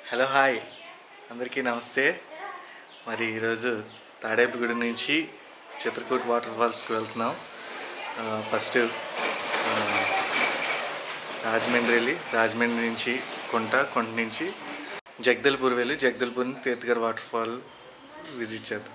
hello hi అందరికీ నమస్తే మరి ఈరోజు తాడేపుగూడి నుంచి చిత్రకూట్ వాటర్ ఫాల్స్కి వెళ్తున్నాం ఆ, ఫస్ట్ ఆ, రాజమండ్రి వెళ్ళి రాజమండ్రి నుంచి కొంట కొంట నుంచి జగదల్పూర్ వెళ్ళి జగదల్పూర్ని తీర్థగర్ వాటర్ ఫాల్ విజిట్ చేద్దాం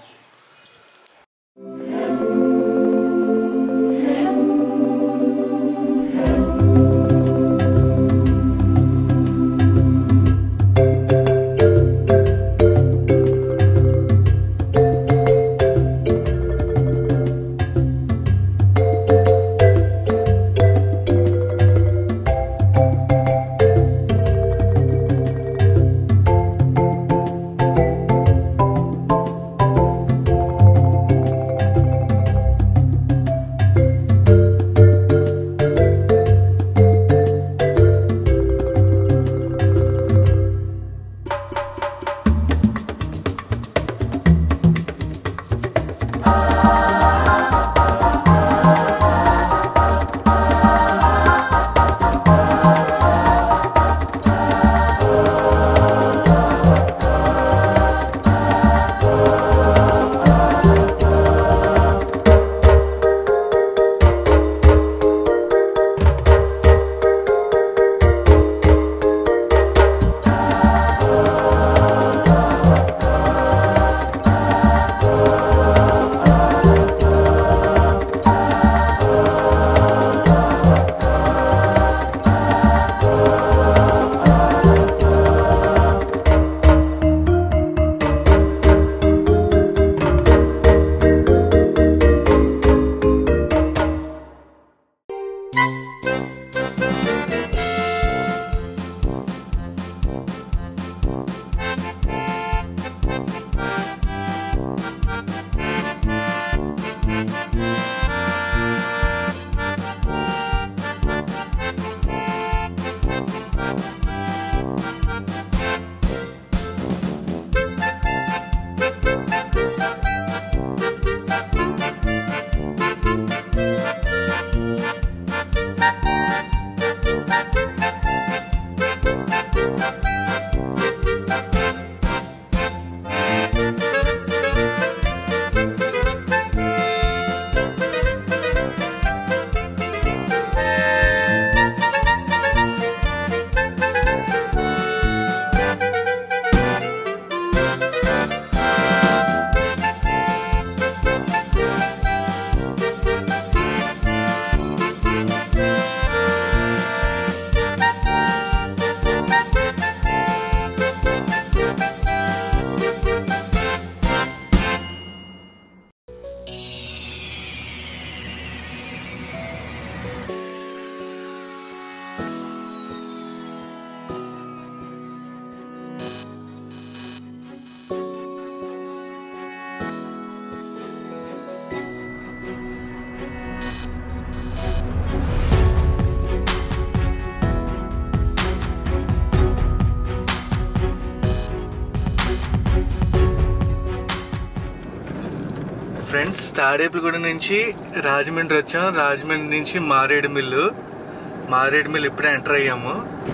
ఫ్రెండ్స్ తాడేపులగూడ నుంచి రాజమండ్రి వచ్చాం రాజమండ్రి నుంచి మారేడు మిల్లు మారేడు మిల్లు ఇప్పుడే ఎంటర్ అయ్యాము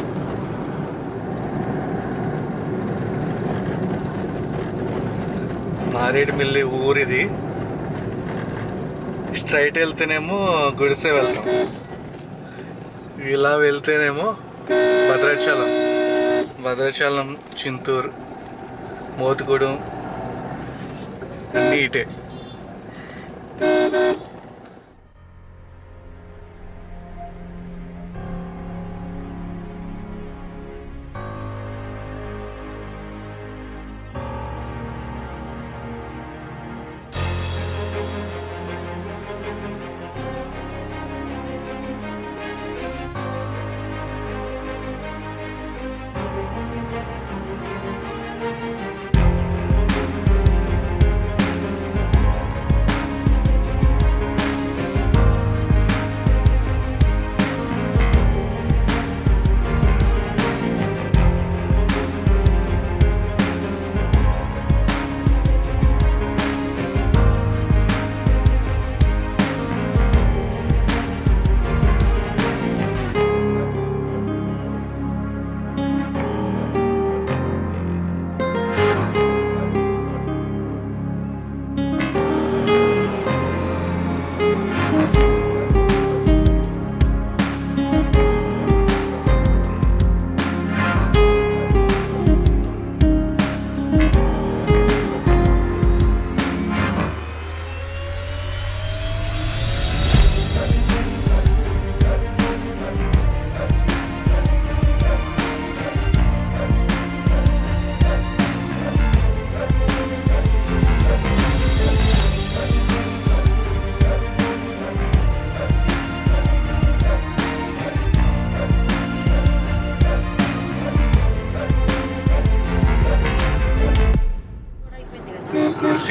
మారేడు మిల్లి ఊరిది స్ట్రైట్ వెళ్తేనేమో గుడిసె వెళ్తాం ఇలా వెళ్తేనేమో భద్రాచలం భద్రాచలం చింతూరు మోతుగూడెం అన్నీ ఇటే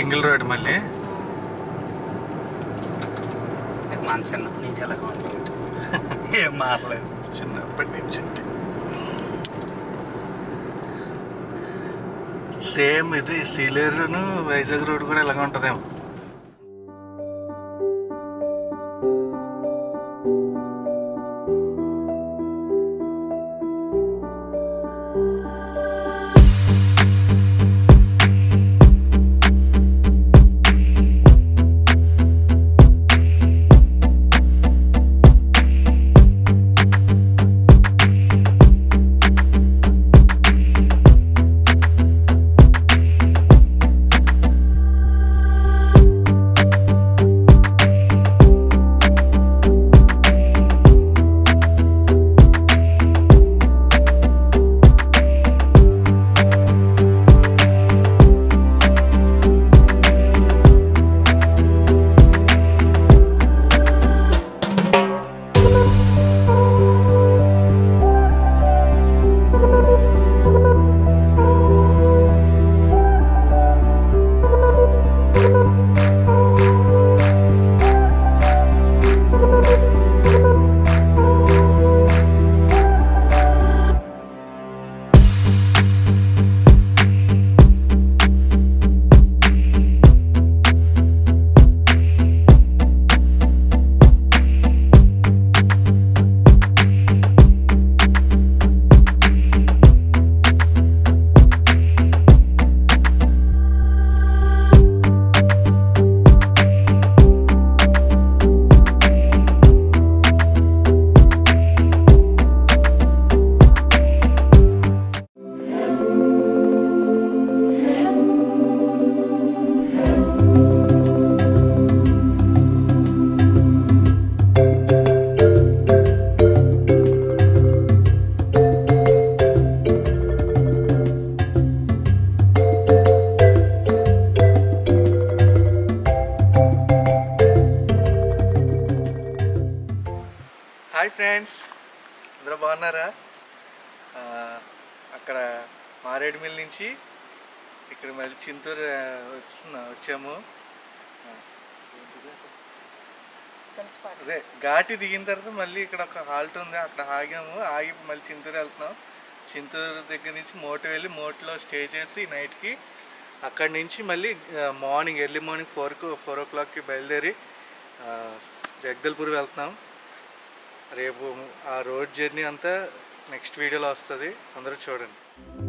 సింగిల్ రోడ్ మళ్ళీ మన చిన్నప్పటి నుంచి అలాగే ఉంది ఏం మారలేదు చిన్నప్పటి నుంచి అంతే సేమ్ ఇది సీలేరును వైజాగ్ రోడ్ కూడా ఇలాగ ఉంటుందేమో హాయ్ ఫ్రెండ్స్ అందరూ బాగున్నారా ఆ, అక్కడ మారేడుమిల్ నుంచి ఇక్కడ మళ్ళీ చింతూరు ఆ, వస్తున్నా వచ్చాము ఆ, అదే ఘాటి దిగిన తర్వాత మళ్ళీ ఇక్కడ ఒక హాల్ట్ ఉంది అక్కడ ఆగాము ఆగి మళ్ళీ చింతూరు వెళ్తున్నాం చింతూరు దగ్గర నుంచి మోట వెళ్ళి మోటలో స్టే చేసి నైట్కి అక్కడి నుంచి మళ్ళీ మార్నింగ్ ఎర్లీ మార్నింగ్ ఫోర్కు ఫోర్ ఓ క్లాక్కి బయలుదేరి ఆ, జగదల్పూర్ వెళ్తున్నాం రేపు ఆ రోడ్ జర్నీ అంతా నెక్స్ట్ వీడియోలో వస్తుంది అందరూ చూడండి